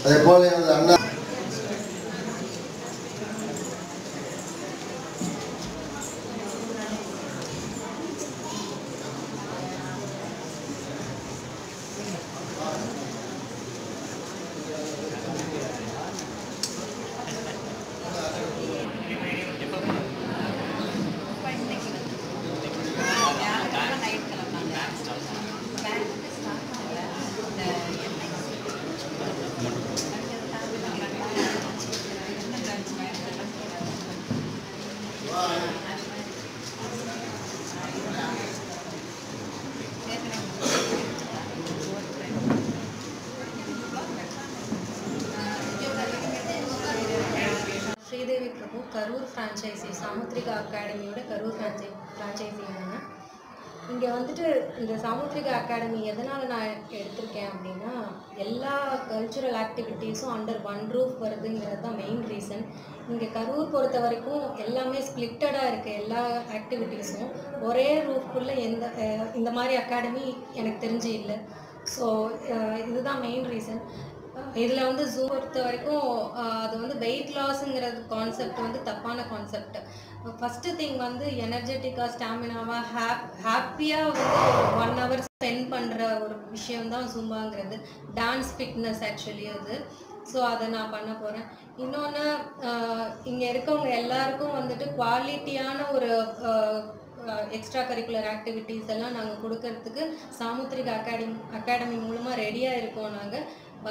அதே போல எனது அண்ணா ஸ்ரீதேவி பிரபு கரூர் ஃப்ரான்ச்சைசி சாமுத்ரிகா அகாடமியோட கரூர் ஃப்ரான்ச்சை ஃப்ரான்ச்சைசி நான் இங்கே வந்துட்டு இந்த சாமுத்ரிகா அகாடமி எதனால் நான் எடுத்திருக்கேன் அப்படின்னா எல்லா கல்ச்சுரல் ஆக்டிவிட்டீஸும் அண்டர் ஒன் ரூஃப் வருதுங்கிறது தான் மெயின் ரீசன் இங்கே கரூர் பொறுத்த வரைக்கும் எல்லாமே ஸ்பிளிட்டடாக இருக்குது எல்லா ஆக்டிவிட்டீஸும் ஒரே ரூஃப்குள்ளே எந்த அஹ், இந்த மாதிரி அகாடமி எனக்கு தெரிஞ்சு இல்லை ஸோ இதுதான் மெயின் ரீசன் இதில் வந்து ஜூ பொறுத்த வரைக்கும் ஆஹ், அது வந்து வெயிட் லாஸுங்கிறது கான்செப்ட் வந்து தப்பான கான்செப்ட் ஃபஸ்ட்டு திங் வந்து எனர்ஜெட்டிக்காக ஸ்டாமினாவாக ஹாப் ஹாப்பியாக வந்து ஒரு ஒன் ஹவர் ஸ்பெண்ட் பண்ணுற ஒரு விஷயம் தான் ஜூம்பாங்கிறது டான்ஸ் ஃபிட்னஸ் ஆக்சுவலி அது ஸோ அதை நான் பண்ண போகிறேன் இன்னொன்று இங்கே இருக்கவங்க எல்லாருக்கும் வந்துட்டு குவாலிட்டியான ஒரு எக்ஸ்ட்ரா கரிக்குலர் ஆக்டிவிட்டீஸ் எல்லாம் நாங்கள் கொடுக்கறதுக்கு சாமுத்திரிகா அகாடமி அகாடமி மூலமாக ரெடியாக இருக்கோம் நாங்கள்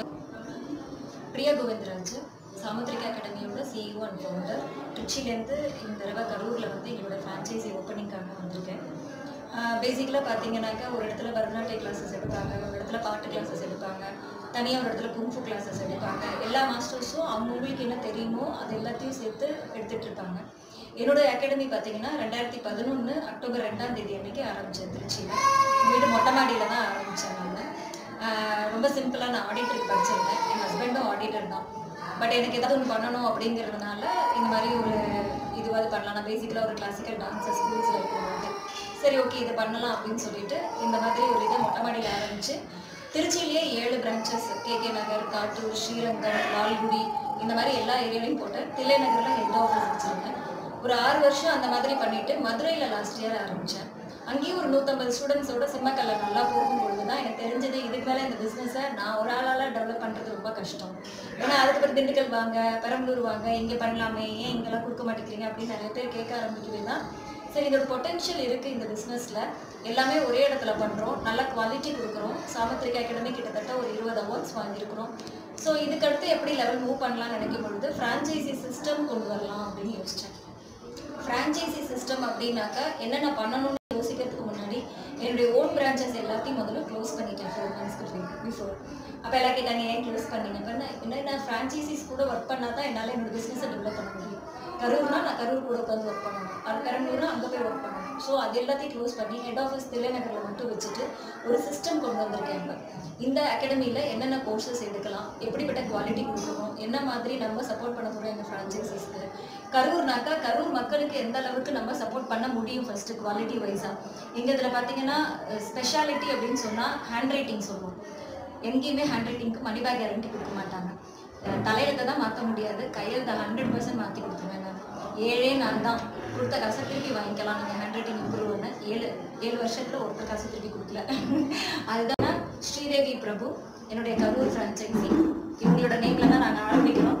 பிரியா கோவிந்தராஜ் சாமுத்திரிகா அகாடமியோட சிஇஓ அண்ட் ஃபவுண்டர் திருச்சியிலேருந்து இந்த தடவை கரூரில் வந்து எங்களோட ஃப்ரான்ச்சைசி ஓப்பனிங்காக வந்திருக்கேன் பேசிக்கலாக பார்த்தீங்கன்னாக்கா ஒரு இடத்துல பரதநாட்டிய கிளாஸஸ் எடுப்பாங்க ஒரு இடத்துல பாட்டு கிளாஸஸ் எடுப்பாங்க தனியாக ஒரு இடத்துல குங்ஃபு கிளாஸஸ் எடுப்பாங்க எல்லா மாஸ்டர்ஸும் அவங்கவுங்களுக்கு என்ன தெரியுமோ அது எல்லாத்தையும் சேர்த்து எடுத்துகிட்டு இருப்பாங்க என்னோட அகாடமி பார்த்தீங்கன்னா ரெண்டாயிரத்தி பதினொன்று அக்டோபர் ரெண்டாம் தேதி அன்னைக்கு ஆரம்பித்தேன் திருச்சியில் வீடு மொட்டை மாடியில் தான் ஆரம்பித்தேன் நான் ஆஹ் ரொம்ப சிம்பிளாக நான் ஆடிட்டருக்கு படிச்சிருந்தேன் என் ஹஸ்பண்டும் ஆடிட்டர் தான் பட் எனக்கு ஏதாவது ஒன்று பண்ணணும் அப்படிங்கிறதுனால இந்த மாதிரி ஒரு இதுவாது பண்ணலாம் நான் பேசிக்கலாக ஒரு கிளாசிக்கல் டான்ஸர் ஸ்கூல்ஸில் இருக்கும்போது சரி ஓகே இதை பண்ணலாம் அப்படின்னு சொல்லிட்டு இந்த மாதிரி ஒரு இதை மொட்டை மாடியில் ஆரம்பித்து திருச்சியிலேயே ஏழு பிரான்ச்சஸ் கேகே நகர் காட்டூர் ஸ்ரீரங்கம் லால்குடி இந்த மாதிரி எல்லா ஏரியாலையும் போட்டு தில்லை நகரில் ஹெட் ஆஃபீஸ் வச்சுருந்தேன் ஒரு ஆறு வருஷம் அந்த மாதிரி பண்ணிட்டு மதுரையில் லாஸ்ட் இயர் ஆரம்பித்தேன் அங்கேயும் ஒரு நூற்றம்பது ஸ்டூடெண்ட்ஸோட சிம்மக்கல்ல நல்லா போகும்பொழுது தான் எனக்கு தெரிஞ்சது இதுக்கு மேலே இந்த பிஸ்னஸை நான் ஒரு ஆளால் டெவலப் பண்ணுறது ரொம்ப கஷ்டம் ஏன்னா அதுக்கப்புறம் திண்டுக்கல் வாங்க பெரம்பலூர் வாங்க இங்கே பண்ணலாமே ஏன் இங்கெல்லாம் கொடுக்க மாட்டேங்கிறீங்க அப்படின்னு நிறைய பேர் கேட்க ஆரம்பிக்குது தான் சரி இதோட பொட்டென்ஷியல் இருக்குது இந்த பிஸ்னஸில் எல்லாமே ஒரே இடத்துல பண்ணுறோம் நல்ல குவாலிட்டி கொடுக்குறோம் சாமத்திரிகா அகாடமி கிட்டத்தட்ட ஒரு இருபது அவார்ட்ஸ் வாங்கியிருக்கிறோம் ஸோ இதுக்கடுத்து எப்படி லெவல் மூவ் பண்ணலாம்னு நினைக்கும் பொழுது ஃப்ரான்ச்சைசி சிஸ்டம் கொண்டு வரலாம் அப்படின்னு யோசித்தேன் ஃப்ரான்ச்சைசி சிஸ்டம் அப்படின்னாக்கா என்னென்ன பண்ணணும்னு யோசிக்கிறதுக்கு முன்னாடி என்னுடைய ஓன் பிரான்ச்சஸ் எல்லாத்தையும் முதல்ல க்ளோஸ் பண்ணிட்டேன் ஃபோர் மந்த்ஸ்க்கு பிஃபோர் அப்போ எல்லாம் கேட்டாங்க ஏன் க்ளோஸ் பண்ணீங்க அப்போ நான் என்ன நான் ஃப்ரான்ச்சைசிஸ் கூட ஒர்க் பண்ணால் தான் என்னால் என்னோட பிஸ்னஸை டெவலப் பண்ண முடியும் கரூர்னா நான் கரூர் கூட உட்காந்து ஒர்க் பண்ணணும் அது பெரம்பலூர்னா அங்கே போய் ஒர்க் பண்ணணும் ஸோ அது எல்லாத்தையும் க்ளோஸ் பண்ணி ஹெட் ஆஃபீஸ் தில்லைநகரில் மட்டும் வச்சுட்டு ஒரு சிஸ்டம் கொண்டு வந்திருக்கேன் இப்போ இந்த அகாடமியில் என்னென்ன கோர்சஸ் எடுக்கலாம் எப்படிப்பட்ட குவாலிட்டி கொடுக்கணும் என்ன மாதிரி நம்ம சப்போர்ட் பண்ண போகிறோம் எங்கள் ஃப்ரான்ச்சைசிஸ்க்கு கரூர்னாக்கா கரூர் மக்களுக்கு எந்த அளவுக்கு நம்ம சப்போர்ட் பண்ண முடியும் ஃபர்ஸ்ட் குவாலிட்டி வைஸாக எங்கள் இதில் பார்த்தீங்கன்னா ஸ்பெஷாலிட்டி அப்படின்னு சொன்னால் ஹேண்ட் ரைட்டிங் சொல்லுவோம் எங்கேயுமே ஹேண்ட் ரைட்டிங்க்கு மணி பேக் கேரண்டி கொடுக்க மாட்டாங்க அஹ் தலையெழுத்தை தான் மாற்ற முடியாது கையெழுத்தை ஹண்ட்ரட் பர்சன்ட் மாற்றி கொடுத்துருவேன் நான் ஏழே நான் தான் கொடுத்த காசை திருப்பி வாங்கிக்கலாம் நீங்கள் ஹேண்ட் ரைட்டிங் இம்ப்ரூவ்னு ஏழு ஏழு வருஷத்தில் ஒருத்தர் காசு திருப்பி கொடுக்கல அதுதான் ஸ்ரீதேவி பிரபு என்னுடைய கரூர் ஃப்ரான்ச்சைசி இவங்களோட நேமில் தான் நாங்கள் ஆரம்பிக்கிறோம்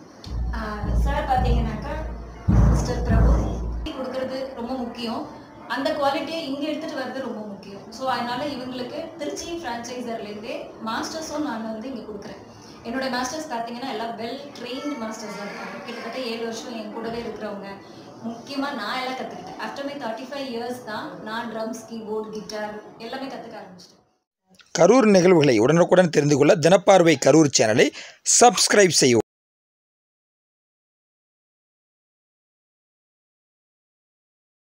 சார் பார்த்தீங்கன்னாக்கா மிஸ்டர் பிரபு கொடுக்கறது ரொம்ப முக்கியம் அந்த குவாலிட்டியை இங்கே எடுத்துகிட்டு வர்றது ரொம்ப முக்கியம் ஸோ அதனால இவங்களுக்கு திருச்சி ஃப்ரான்ச்சைசர்லேருந்தே மாஸ்டர்ஸும் நான் வந்து இங்கே கொடுக்குறேன் என்னோட மாஸ்டர்ஸ் பார்த்தீங்கன்னா எல்லாம் வெல் ட்ரெயின்ட் மாஸ்டர்ஸாக இருக்காங்க கிட்டத்தட்ட ஏழு வருஷம் என் கூடவே இருக்கிறவங்க முக்கியமாக நான் எல்லாம் கற்றுக்கிட்டேன் after my thirty five years தான் நான் ட்ரம்ஸ் கீபோர்ட் கிட்டார் எல்லாமே கற்றுக்க ஆரம்பிச்சிட்டேன் கரூர் நிகழ்வுகளை உடனுக்குடன் தெரிந்து கொள்ள தினப்பார்வை கரூர் சேனலை சப்ஸ்கிரைப் செய்யவும்